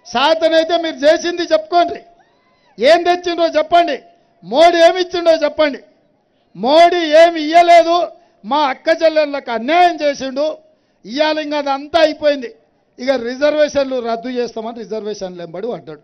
సాతనైతే మీరు చేసింది చెప్పుకోండి ఏం తెచ్చిండో చెప్పండి మోడీ ఏమి ఇచ్చిండో చెప్పండి మోడీ ఏమి ఇయ్యలేదు మా అక్క చెల్లెళ్ళకి అన్యాయం చేసిండు ఇవాళ ఇంకా అదంతా అయిపోయింది ఇక రిజర్వేషన్లు రద్దు చేస్తామని రిజర్వేషన్లు ఎంబడి పడ్డాడు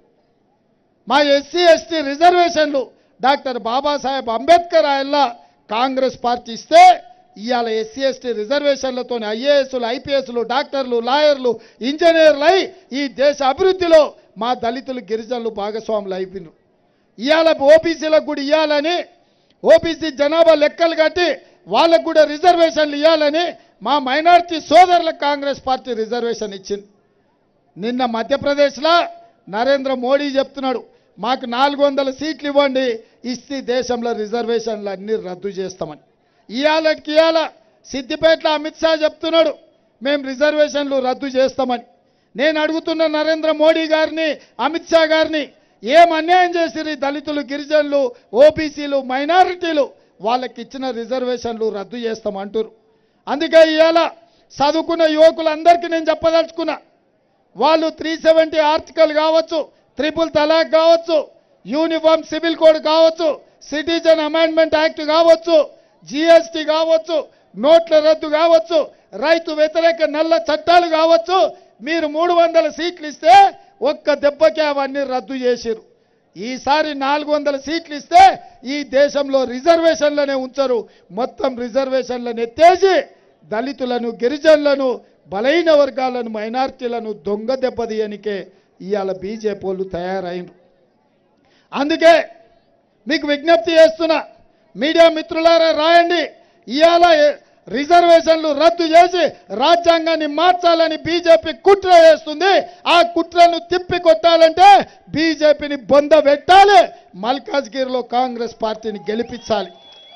మా ఎస్సీ ఎస్టీ రిజర్వేషన్లు డాక్టర్ బాబాసాహెబ్ అంబేద్కర్ ఆయల్లా కాంగ్రెస్ పార్టీ ఇస్తే ఇవాళ ఎస్సీ ఎస్టీ రిజర్వేషన్లతో ఐఏఎస్లు ఐపీఎస్లు డాక్టర్లు లాయర్లు ఇంజనీర్లు అయి ఈ దేశ అభివృద్ధిలో మా దళితులు గిరిజనులు భాగస్వాములు అయిపోయినారు ఇవాళ ఓబీసీలకు కూడా ఇవ్వాలని ఓబీసీ జనాభా లెక్కలు కట్టి వాళ్ళకు కూడా రిజర్వేషన్లు ఇవ్వాలని మా మైనారిటీ సోదరులకు కాంగ్రెస్ పార్టీ రిజర్వేషన్ ఇచ్చింది నిన్న మధ్యప్రదేశ్లో నరేంద్ర మోడీ చెప్తున్నాడు మాకు నాలుగు వందల సీట్లు ఇవ్వండి ఇస్తే దేశంలో రిజర్వేషన్లు అన్ని రద్దు చేస్తామని ఇవాళకి ఇవాళ సిద్దిపేటలో అమిత్ షా చెప్తున్నాడు మేము రిజర్వేషన్లు రద్దు చేస్తామని నేను అడుగుతున్న నరేంద్ర మోడీ గారిని అమిత్ షా గారిని ఏం అన్యాయం చేసిరు ఈ దళితులు గిరిజనులు ఓబీసీలు మైనారిటీలు వాళ్ళకి ఇచ్చిన రిజర్వేషన్లు రద్దు చేస్తామంటారు అందుకే ఇవాళ చదువుకున్న యువకులందరికీ నేను చెప్పదలుచుకున్నా వాళ్ళు త్రీ సెవెంటీ ఆర్టికల్ కావచ్చు త్రిపుల్ తలాక్ కావచ్చు యూనిఫామ్ సివిల్ కోడ్ కావచ్చు సిటిజన్ అమెండ్మెంట్ యాక్ట్ కావచ్చు జిఎస్టీ కావచ్చు నోట్ల రద్దు కావచ్చు రైతు వ్యతిరేక నల్ల చట్టాలు కావచ్చు మీరు మూడు వందల సీట్లు ఇస్తే ఒక్క దెబ్బకే అవన్నీ రద్దు చేసిరు ఈసారి నాలుగు వందల సీట్లు ఇస్తే ఈ దేశంలో రిజర్వేషన్లనే ఉంచరు మొత్తం రిజర్వేషన్లను ఎత్తేసి దళితులను గిరిజనులను బలైన వర్గాలను మైనార్టీలను దొంగ దెబ్బతీయనికే ఇవాళ బీజేపీ వాళ్ళు తయారైనరు అందుకే మీకు విజ్ఞప్తి చేస్తున్నా మీడియా మిత్రులారా రాయండి ఇవాళ రిజర్వేషన్లు రద్దు చేసి రాజ్యాంగాన్ని మార్చాలని బీజేపీ కుట్ర చేస్తుంది ఆ కుట్రను తిప్పి కొట్టాలంటే బీజేపీని బొంద పెట్టాలి మల్కాజ్గిరిలో కాంగ్రెస్ పార్టీని గెలిపించాలి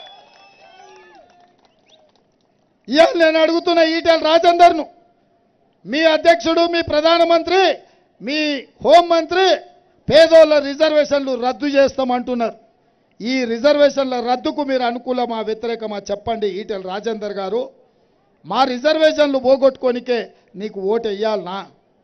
ఇవాళ నేను అడుగుతున్న ఈటెల రాజేందర్ను మీ అధ్యక్షుడు మీ ప్రధానమంత్రి మీ హోంమంత్రి పేదోళ్ళ రిజర్వేషన్లు రద్దు చేస్తామంటున్నారు ఈ రిజర్వేషన్ల రద్దుకు మీరు అనుకూలమా వ్యతిరేకమా చెప్పండి ఈటెల రాజేందర్ గారు మా రిజర్వేషన్లు పోగొట్టుకోనికే నీకు ఓటు వేయాలనా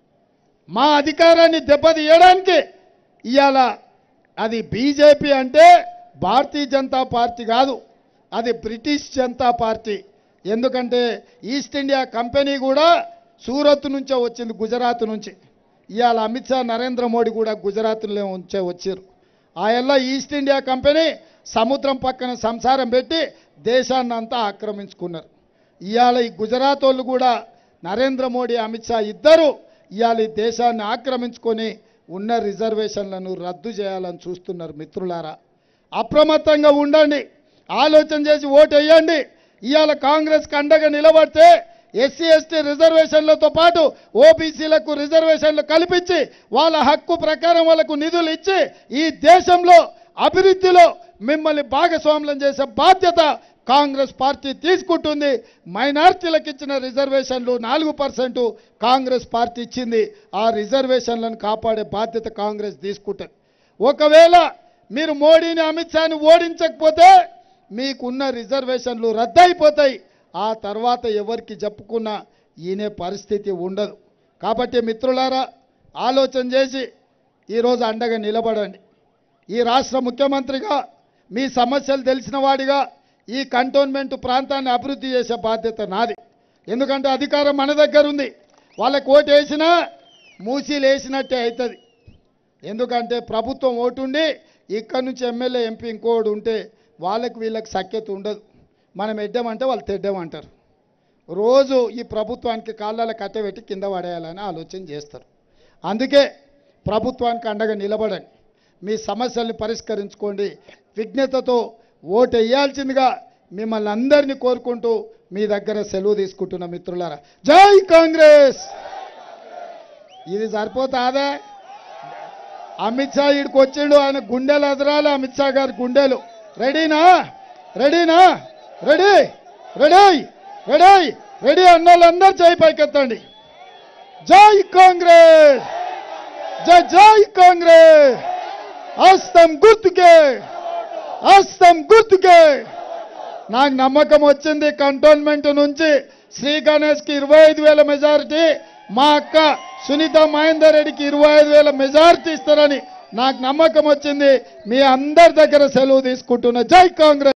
మా అధికారాన్ని దెబ్బతీయడానికి ఇవాళ అది బీజేపీ అంటే భారతీయ జనతా పార్టీ కాదు అది బ్రిటిష్ జనతా పార్టీ ఎందుకంటే ఈస్ట్ ఇండియా కంపెనీ కూడా సూరత్ నుంచే వచ్చింది గుజరాత్ నుంచి ఇవాళ అమిత్ షా నరేంద్ర మోడీ కూడా గుజరాత్లో ఉంచే వచ్చారు ఆయల్ల ఈస్ట్ ఇండియా కంపెనీ సముద్రం పక్కన సంసారం పెట్టి దేశాన్ని అంతా ఆక్రమించుకున్నారు ఇవాళ ఈ గుజరాత్ వాళ్ళు కూడా నరేంద్ర మోడీ అమిత్ షా ఇద్దరు ఇవాళ ఈ దేశాన్ని ఆక్రమించుకొని ఉన్న రిజర్వేషన్లను రద్దు చేయాలని చూస్తున్నారు మిత్రులారా అప్రమత్తంగా ఉండండి ఆలోచన చేసి ఓటు వేయండి ఇవాళ కాంగ్రెస్కి అండగా నిలబడితే ఎస్సీ ఎస్టీ రిజర్వేషన్లతో పాటు ఓబీసీలకు రిజర్వేషన్లు కల్పించి వాళ్ళ హక్కు ప్రకారం వాళ్ళకు నిధులు ఇచ్చి ఈ దేశంలో అభివృద్ధిలో మిమ్మల్ని భాగస్వాములం చేసే బాధ్యత కాంగ్రెస్ పార్టీ తీసుకుంటుంది మైనార్టీలకు ఇచ్చిన రిజర్వేషన్లు నాలుగు పర్సెంట్ కాంగ్రెస్ పార్టీ ఇచ్చింది ఆ రిజర్వేషన్లను కాపాడే బాధ్యత కాంగ్రెస్ తీసుకుంటుంది ఒకవేళ మీరు మోడీని అమిత్ షాని ఓడించకపోతే మీకున్న రిజర్వేషన్లు రద్దయిపోతాయి ఆ తర్వాత ఎవరికి చెప్పుకున్నా ఈయనే పరిస్థితి ఉండదు కాబట్టి మిత్రులారా ఆలోచన చేసి ఈరోజు అండగా నిలబడండి ఈ రాష్ట్ర ముఖ్యమంత్రిగా మీ సమస్యలు తెలిసిన వాడిగా ఈ కంటోన్మెంట్ ప్రాంతాన్ని అభివృద్ధి చేసే బాధ్యత నాది ఎందుకంటే అధికారం మన దగ్గర ఉంది వాళ్ళకి ఓటు వేసినా మూసీలు వేసినట్టే అవుతుంది ఎందుకంటే ప్రభుత్వం ఓటుండి ఇక్కడ నుంచి ఎమ్మెల్యే ఎంపీ ఇంకోడు ఉంటే వాళ్ళకి వీళ్ళకి సఖ్యత ఉండదు మనం ఎడ్డామంటే వాళ్ళు తెడ్డామంటారు రోజు ఈ ప్రభుత్వానికి కాళ్ళ కట్టబెట్టి కింద పడేయాలని ఆలోచన చేస్తారు అందుకే ప్రభుత్వానికి అండగా నిలబడండి మీ సమస్యల్ని పరిష్కరించుకోండి విజ్ఞతతో ఓటు వేయాల్సిందిగా మిమ్మల్ని అందరినీ కోరుకుంటూ మీ దగ్గర సెలవు తీసుకుంటున్న మిత్రులారా జై కాంగ్రెస్ ఇది సరిపోతాదే అమిత్ షా ఇక్కడికి వచ్చిండు ఆయన గుండెలు ఎదరాలి అమిత్ షా గారి గుండెలు రెడీనా రెడీనా రెడీ రెడీ రెడీ రెడీ అన్న వాళ్ళందరూ జై పైకెత్తండి జై కాంగ్రెస్ జై జై కాంగ్రెస్ హస్తం గుర్తుకే హస్తం గుర్తుకే నాకు నమ్మకం వచ్చింది కంటోన్మెంట్ నుంచి శ్రీ గణేష్కి ఇరవై ఐదు వేల మెజారిటీ మా అక్క సునీత మహేందర్ రెడ్డికి ఇరవై ఐదు వేల మెజార్టీ ఇస్తారని నాకు నమ్మకం వచ్చింది మీ అందరి దగ్గర సెలవు తీసుకుంటున్న జై కాంగ్రెస్